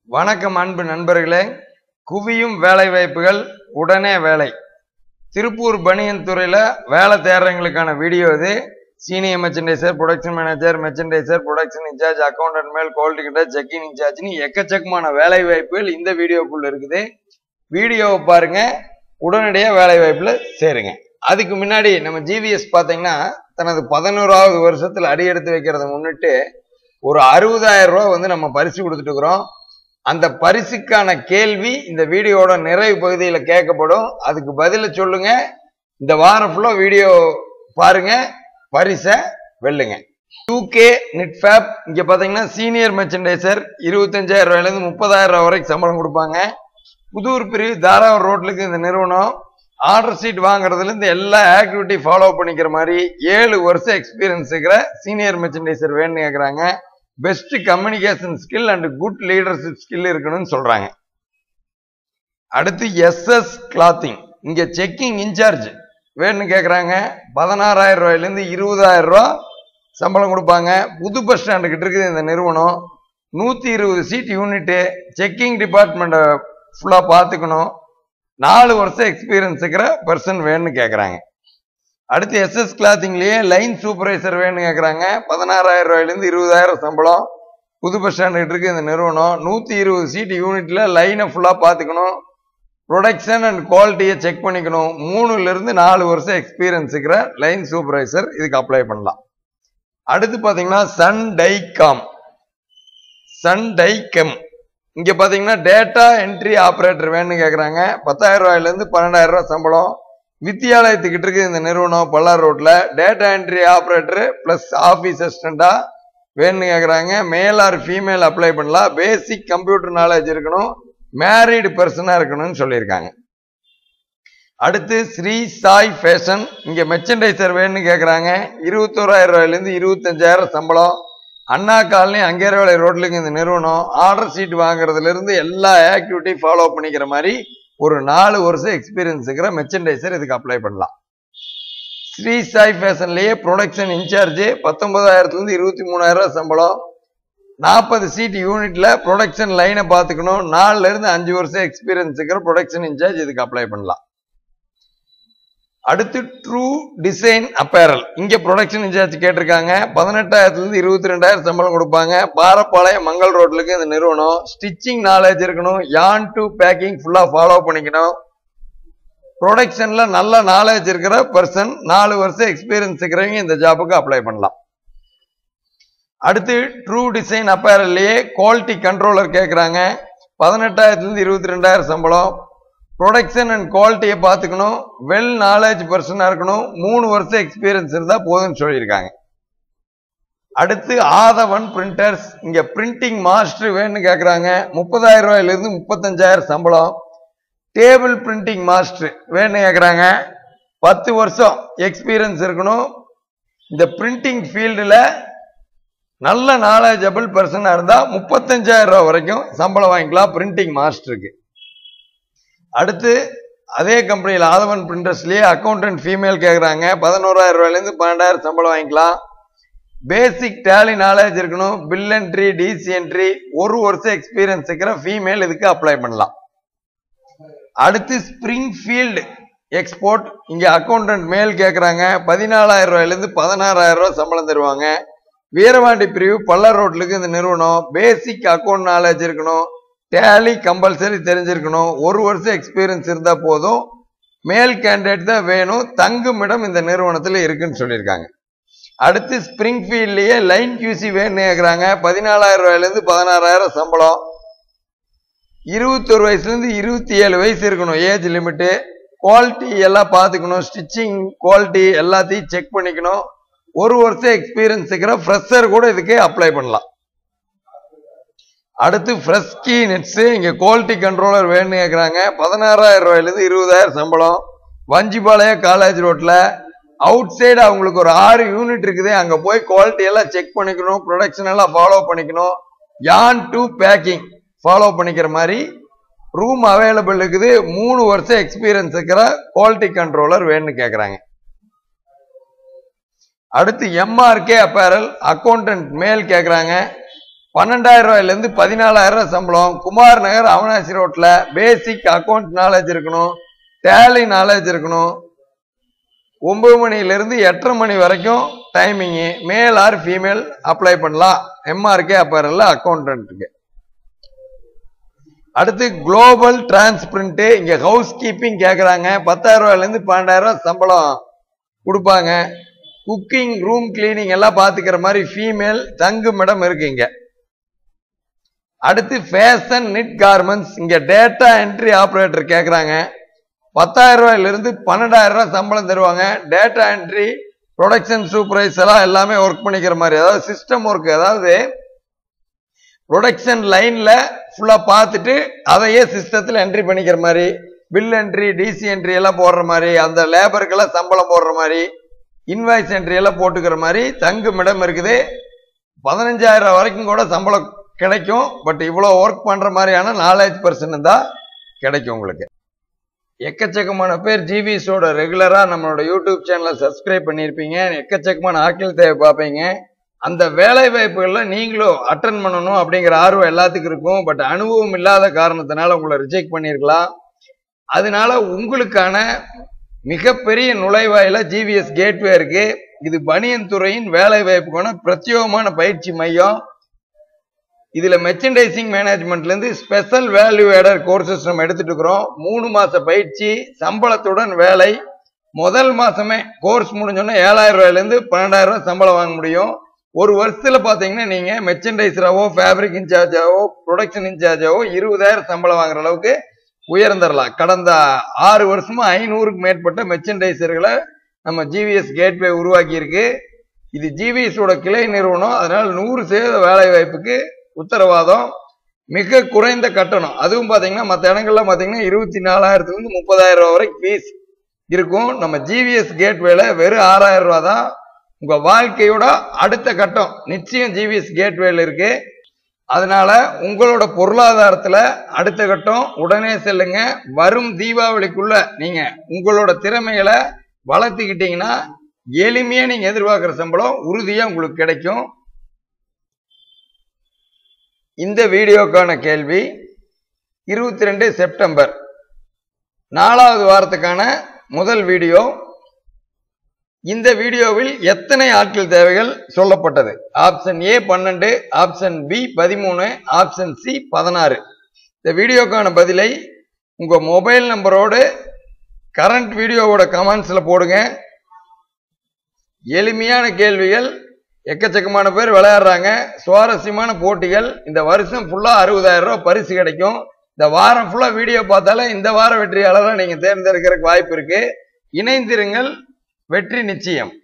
வணக்கம் அன்பு நண்பர்களே குவியும் வேலை வாய்ப்புகள் உடனே வேலை திருப்பூர் பனியன் துறையில வேலை தேடுறவங்களுக்கான வீடியோ இது senior merchandiser production manager merchandiser production incharge accountant male quality கண்டர் செக்கிங் இன்சார்ஜ்னு எக்கச்சக்கமான வேலை வாய்ப்புகள் இந்த வீடியோக்குள்ள இருக்குது வீடியோவை பாருங்க உடனடியாக வேலை வாய்ப்புல சேருங்க அதுக்கு முன்னாடி நம்ம ஜிவிஎஸ் பார்த்தீங்கன்னா தனது பதினோராவது வருஷத்துல அடி எடுத்து வைக்கிறத முன்னிட்டு ஒரு அறுபதாயிரம் ரூபாய் வந்து நம்ம பரிசு கொடுத்துட்டு இருக்கிறோம் அந்த பரிசுக்கான கேள்வி இந்த வீடியோட நிறைவு பகுதியில கேட்கப்படும் அதுக்கு பதில சொல்லுங்க இந்த வாரம் ஃபுல்லா வீடியோ பாருங்க பரிசை வெல்லுங்க யூகே நிட்ஃபேப் இங்க பாத்தீங்கன்னா சீனியர் மெர்ச்சன்டைசர் இருபத்தஞ்சாயிரம் ரூபாயில இருந்து முப்பதாயிரம் ரூபாய் வரைக்கும் சம்பளம் கொடுப்பாங்க புதூர் பிரிவு தாராவூர் ரோட்லுக்கு இந்த நிறுவனம் ஆர்டர் ஷீட் வாங்குறதுல இருந்து எல்லா ஆக்டிவிட்டி ஃபாலோ பண்ணிக்கிற மாதிரி ஏழு வருஷம் எக்ஸ்பீரியன்ஸ் இருக்கிற சீனியர் மெர்ச்சன்டைசர் வேணும்னு கேட்குறாங்க best communication skill and good leadership skill இருக்கணும்னு சொல்றாங்க அடுத்து எஸ்எஸ் கிளாத்திங் இங்க செக்கிங் இன்சார்ஜ் வேணும்னு கேட்குறாங்க பதினாறாயிரம் ரூபாயிலேருந்து இருபதாயிரம் ரூபா சம்பளம் கொடுப்பாங்க புது பஸ் ஸ்டாண்டு கிட்ட இருக்குது இந்த நிறுவனம் நூற்றி இருபது சீட் யூனிட்டு செக்கிங் டிபார்ட்மெண்ட்டை ஃபுல்லாக பார்த்துக்கணும் நாலு வருஷம் எக்ஸ்பீரியன்ஸ் இருக்கிற பர்சன் வேணும்னு கேட்குறாங்க அடுத்து எஸ்எஸ் கிளாத்திங்லேயே லைன் சூப்பர்வைசர் வேணும்னு கேட்குறாங்க பதினாறாயிரம் ரூபாயிலேருந்து இருபதாயிரம் சம்பளம் புது பஸ் ஸ்டாண்டு இருக்கு இந்த நிறுவனம் நூற்றி இருபது சீட் யூனிட்ல லைனை ஃபுல்லாக பார்த்துக்கணும் ப்ரொடக்ஷன் அண்ட் குவாலிட்டியை செக் பண்ணிக்கணும் மூணுல இருந்து நாலு வருஷம் எக்ஸ்பீரியன்ஸ் இருக்கிற லைன் சூப்பர்வைசர் இதுக்கு அப்ளை பண்ணலாம் அடுத்து பார்த்தீங்கன்னா சன் டைகாம் சன் டைகம் இங்க பாத்தீங்கன்னா டேட்டா என்ட்ரி ஆபரேட்டர் வேணும்னு கேக்குறாங்க பத்தாயிரம் ரூபாயில இருந்து பன்னெண்டாயிரம் ரூபாய் சம்பளம் வித்தியாலயத்துக்கிட்ட இருக்கு இந்த நிறுவனம் பல்லார் ரோட்ல data entry operator plus office அசிஸ்டண்டா வேணும்னு கேக்குறாங்க மேல் ஆர் ஃபீமேல் அப்ளை பண்ணலாம் பேசிக் கம்ப்யூட்டர் நாலேஜ் இருக்கணும் மேரீடு பர்சனா இருக்கணும்னு சொல்லியிருக்காங்க அடுத்து ஸ்ரீ சாய் ஃபேஷன் இங்க மெர்ச்சன்டைசர் வேணும்னு கேக்குறாங்க இருபத்தோராயிரம் ரூபாயில இருந்து இருபத்தஞ்சாயிரம் சம்பளம் அண்ணா காலனி அங்கேரவாளை ரோட்லுக்கு இந்த நிறுவனம் ஆர்டர் சீட் வாங்குறதுல இருந்து எல்லா ஆக்டிவிட்டி ஃபாலோ பண்ணிக்கிற மாதிரி ஒரு நாலு வருஷம் எக்ஸ்பீரியன்ஸ் இருக்கிற மெர்ச்சன்டைசர் இதுக்கு அப்ளை பண்ணலாம் ஸ்ரீ சாய் ஃபேஷன்லயே ப்ரொடக்ஷன் இன்சார்ஜ் பத்தொன்பதாயிரத்துல இருந்து இருபத்தி மூணாயிரம் ரூபாய் சம்பளம் நாற்பது சீட் யூனிட்ல ப்ரொடக்ஷன் லைனை பார்த்துக்கணும் நாலுல இருந்து அஞ்சு வருஷம் எக்ஸ்பீரியன்ஸ் இருக்கிற ப்ரொடக்ஷன் இன்சார்ஜ் இதுக்கு அப்ளை பண்ணலாம் அடுத்து ட்ரூ டிசைன் அப்பேரல் இங்க ப்ரொடக்ஷன் இன்சார்ஜ் கேட்டிருக்காங்க பதினெட்டாயிரத்துல இருந்து இருபத்தி ரெண்டாயிரம் சம்பளம் கொடுப்பாங்க பாரப்பாளையம் மங்கள் ரோட்லுக்கு இந்த நிறுவனம் ஸ்டிச்சிங் நாலேஜ் இருக்கணும் யான் டு பேக்கிங் ஃபுல்லா ஃபாலோ பண்ணிக்கணும் ப்ரொடக்ஷன்ல நல்ல நாலேஜ் இருக்கிற பர்சன் நாலு வருஷம் எக்ஸ்பீரியன்ஸ் இருக்கிறவங்க இந்த ஜாபுக்கு அப்ளை பண்ணலாம் அடுத்து ட்ரூ டிசைன் அப்பேரல்லையே குவாலிட்டி கண்ட்ரோலர் கேட்குறாங்க பதினெட்டாயிரத்துலேருந்து இருபத்தி ரெண்டாயிரம் சம்பளம் ப்ரொடக்ஷன் அண்ட் குவாலிட்டியை பார்த்துக்கணும் வெல் நாலேஜ் பர்சனாக இருக்கணும் மூணு வருஷம் எக்ஸ்பீரியன்ஸ் இருந்தால் போதும்னு சொல்லியிருக்காங்க அடுத்து ஆதவன் பிரிண்டர்ஸ் இங்கே பிரிண்டிங் மாஸ்டர் வேணும்னு கேட்குறாங்க முப்பதாயிரம் ரூபாயிலிருந்து முப்பத்தஞ்சாயிரம் சம்பளம் டேபிள் பிரிண்டிங் மாஸ்டர் வேணும்னு கேட்குறாங்க பத்து வருஷம் எக்ஸ்பீரியன்ஸ் இருக்கணும் இந்த பிரிண்டிங் ஃபீல்டில் நல்ல நாலேஜபிள் பர்சனாக இருந்தால் முப்பத்தஞ்சாயிரம் ரூபா வரைக்கும் சம்பளம் வாங்கிக்கலாம் பிரிண்டிங் மாஸ்டருக்கு அடுத்து அதே கம்பெனியில் ஆதவன் பிரிண்டர்ஸ்லேயே அக்கௌண்டன்ட் ஃபீமேல் கேட்குறாங்க பதினோராயிரம் ரூபாயிலேருந்து பன்னெண்டாயிரம் சம்பளம் வாங்கிக்கலாம் பேசிக் டேலி நாலேஜ் இருக்கணும் பில் என்ட்ரி டிசி என்ட்ரி ஒரு வருஷம் எக்ஸ்பீரியன்ஸ் இருக்கிற ஃபீமேல் இதுக்கு அப்ளை பண்ணலாம் அடுத்து ஸ்ப்ரிங் ஃபீல்டு எக்ஸ்போர்ட் இங்கே அக்கௌண்டன்ட் மேல் கேட்குறாங்க பதினாலாயிரம் ரூபாயிலேருந்து பதினாறாயிரம் ரூபாய் சம்பளம் தருவாங்க வீரவாண்டி பிரிவு பல்லர் ரோட்லுக்கு இந்த நிறுவனம் பேசிக் அக்கௌண்ட் நாலேஜ் இருக்கணும் டேலி கம்பல்சரி தெரிஞ்சிருக்கணும் ஒரு வருஷம் எக்ஸ்பீரியன்ஸ் இருந்தா போதும் மேல் கேண்டிடேட் தான் வேணும் தங்கும் இடம் இந்த நிறுவனத்தில் இருக்குன்னு சொல்லியிருக்காங்க அடுத்து ஸ்பிரிங் ஃபீல்ட்லயே லைன் கியூசி வேணும்னு கேட்குறாங்க பதினாலாயிரம் ரூபாயிலேருந்து பதினாறாயிரம் சம்பளம் இருபத்தொரு வயசுலேருந்து இருபத்தி ஏழு வயசு இருக்கணும் ஏஜ் லிமிட்டு குவாலிட்டி எல்லாம் பார்த்துக்கணும் ஸ்டிச்சிங் குவாலிட்டி எல்லாத்தையும் செக் பண்ணிக்கணும் ஒரு வருஷம் எக்ஸ்பீரியன்ஸ் இருக்கிற ஃப்ரெஷர் கூட இதுக்கு அப்ளை பண்ணலாம் அடுத்து ஃப்ரெஷ்கி நெட்ஸு இங்கே குவாலிட்டி கண்ட்ரோலர் வேணும்னு கேட்குறாங்க பதினாறாயிரம் ரூபாயிலேருந்து இருபதாயிரம் சம்பளம் வஞ்சிபாளையம் காலேஜ் ரோட்டில் அவுட் சைடு அவங்களுக்கு ஒரு ஆறு யூனிட் இருக்குது அங்கே போய் குவாலிட்டி எல்லாம் செக் பண்ணிக்கணும் ப்ரொடக்ஷன் எல்லாம் ஃபாலோ பண்ணிக்கணும் யான் டு பேக்கிங் ஃபாலோ பண்ணிக்கிற மாதிரி ரூம் அவைலபிள் இருக்குது மூணு வருஷம் எக்ஸ்பீரியன்ஸ் இருக்கிற குவாலிட்டி கண்ட்ரோலர் வேணும்னு கேட்குறாங்க அடுத்து எம்ஆர்கே அப்பேரல் அக்கௌண்டன்ட் மேல் கேட்குறாங்க பன்னெண்டாயிரம் ரூபாயில இருந்து பதினாலாயிரம் ரூபாய் சம்பளம் குமார் நகர் அவனாசி ரோட்ல பேசிக் அக்கௌண்ட் நாலேஜ் இருக்கணும் டேலி நாலேஜ் இருக்கணும் ஒன்பது மணில இருந்து எட்டரை மணி வரைக்கும் டைமிங்கு மேல் ஆர் ஃபீமேல் அப்ளை பண்ணலாம் எம்ஆர்கே அப்பரில் அக்கௌண்டன்ட்டுக்கு அடுத்து குளோபல் டிரான்ஸ்பிரிண்ட் இங்க ஹவுஸ் கீப்பிங் கேக்குறாங்க பத்தாயிரம் ரூபாயில இருந்து பன்னெண்டாயிரம் ரூபாய் சம்பளம் கொடுப்பாங்க குக்கிங் ரூம் கிளீனிங் எல்லாம் பாத்துக்கிற மாதிரி ஃபீமேல் தங்குமிடம் இருக்கு இங்க அடுத்து ஃபேஷன் நிட் கார்மெண்ட்ஸ் இங்க டேட்டா என்ட்ரி ஆபரேட்டர் கேக்குறாங்க பத்தாயிரம் ரூபாயில இருந்து பன்னெண்டாயிரம் ரூபாய் சம்பளம் தருவாங்க டேட்டா என்ட்ரி ப்ரொடக்ஷன் சூப்பர்வைஸ் எல்லாம் எல்லாமே ஒர்க் பண்ணிக்கிற மாதிரி அதாவது சிஸ்டம் ஒர்க் அதாவது ப்ரொடக்ஷன் லைன்ல ஃபுல்லா பார்த்துட்டு அதையே சிஸ்டத்தில் என்ட்ரி பண்ணிக்கிற மாதிரி பில் என்ட்ரி டிசி என்ட்ரி எல்லாம் போடுற மாதிரி அந்த லேபருக்கெல்லாம் சம்பளம் போடுற மாதிரி இன்வாய்ஸ் என்ட்ரி எல்லாம் போட்டுக்கிற மாதிரி தங்குமிடம் இருக்குது பதினஞ்சாயிரம் வரைக்கும் கூட சம்பளம் கிடைக்கும் பட் இவ்வளோ ஒர்க் பண்ற மாதிரியான நாலேஜ் பர்சன் தான் கிடைக்கும் உங்களுக்கு எக்கச்சக்கமான பேர் ஜிவிஸோட ரெகுலரா நம்மளோட யூடியூப் சேனலை சப்ஸ்கிரைப் பண்ணியிருப்பீங்க எக்கச்சக்கமான ஆட்கள் தேவை பார்ப்பீங்க அந்த வேலை வாய்ப்புகள்ல நீங்களும் அட்டன் பண்ணணும் அப்படிங்கிற ஆர்வம் எல்லாத்துக்கும் இருக்கும் பட் அனுபவம் இல்லாத காரணத்தினால உங்களை ரிஜெக்ட் பண்ணியிருக்கலாம் அதனால உங்களுக்கான மிகப்பெரிய நுழைவாயில ஜிவிஎஸ் கேட்வே இருக்கு இது பனியன் துறையின் வேலை வாய்ப்புக்கான பிரத்யேகமான பயிற்சி மையம் இதுல மெர்ச்சன்டைசிங் மேனேஜ்மெண்ட்ல இருந்து ஸ்பெஷல் வேல்யூ ஆடர் கோர்சஸ் நம்ம எடுத்துட்டு இருக்கிறோம் மூணு மாச பயிற்சி சம்பளத்துடன் வேலை முதல் மாசமே கோர்ஸ் முடிஞ்சோன்னா ஏழாயிரம் ரூபாயில இருந்து பன்னெண்டாயிரம் ரூபாய் சம்பளம் வாங்க முடியும் ஒரு வருஷத்துல பாத்தீங்கன்னா நீங்க மெர்ச்சன்டைசராவோ ஃபேப்ரிக் இன்சார்ஜாவோ ப்ரொடக்ஷன் இன்சார்ஜாவோ இருபதாயிரம் சம்பளம் வாங்குற அளவுக்கு உயர்ந்துடலாம் கடந்த ஆறு வருஷமா ஐநூறுக்கு மேற்பட்ட மெர்ச்சன்டைசர்களை நம்ம ஜிவிஎஸ் கேட்வே உருவாக்கி இருக்கு இது ஜிவிஎஸோட கிளை நிறுவனம் அதனால நூறு சதவீத வேலை வாய்ப்புக்கு உத்தரவாதம் மிக குறைந்த கட்டணம் அதுவும் பாத்தீங்கன்னா மற்ற இடங்கள்ல பாத்தீங்கன்னா இருபத்தி நாலாயிரத்துல இருந்து முப்பதாயிரம் ரூபாய் வரைக்கும் ஃபீஸ் இருக்கும் நம்ம ஜிவிஎஸ் கேட்வேல வெறும் ஆறாயிரம் ரூபாய் தான் உங்க வாழ்க்கையோட அடுத்த கட்டம் நிச்சயம் ஜிவிஎஸ் கேட்வேல இருக்கு அதனால உங்களோட பொருளாதாரத்துல அடுத்த கட்டம் உடனே செல்லுங்க வரும் தீபாவளிக்குள்ள நீங்க உங்களோட திறமைகளை வளர்த்துக்கிட்டீங்கன்னா எளிமையா நீங்க எதிர்பார்க்கிற சம்பளம் உறுதியா உங்களுக்கு கிடைக்கும் இந்த வீடியோக்கான கேள்வி இருபத்தி ரெண்டு செப்டம்பர் நாலாவது வாரத்துக்கான முதல் வீடியோ இந்த வீடியோவில் எத்தனை ஆட்கள் தேவைகள் சொல்லப்பட்டது ஆப்ஷன் ஏ பன்னெண்டு ஆப்ஷன் பி பதிமூணு ஆப்ஷன் சி பதினாறு இந்த வீடியோக்கான பதிலை உங்க மொபைல் நம்பரோடு கரண்ட் வீடியோவோட கமெண்ட்ஸ்ல போடுங்க எளிமையான கேள்விகள் எக்கச்சக்கமான பேர் விளையாடுறாங்க சுவாரஸ்யமான போட்டிகள் இந்த வருஷம் ஃபுல்லா அறுபதாயிரம் ரூபாய் பரிசு கிடைக்கும் இந்த வாரம் ஃபுல்லா வீடியோ பார்த்தாலே இந்த வார வெற்றியாளரை நீங்க தேர்ந்தெடுக்கிறதுக்கு வாய்ப்பு இருக்கு இணைந்திருங்கள் வெற்றி நிச்சயம்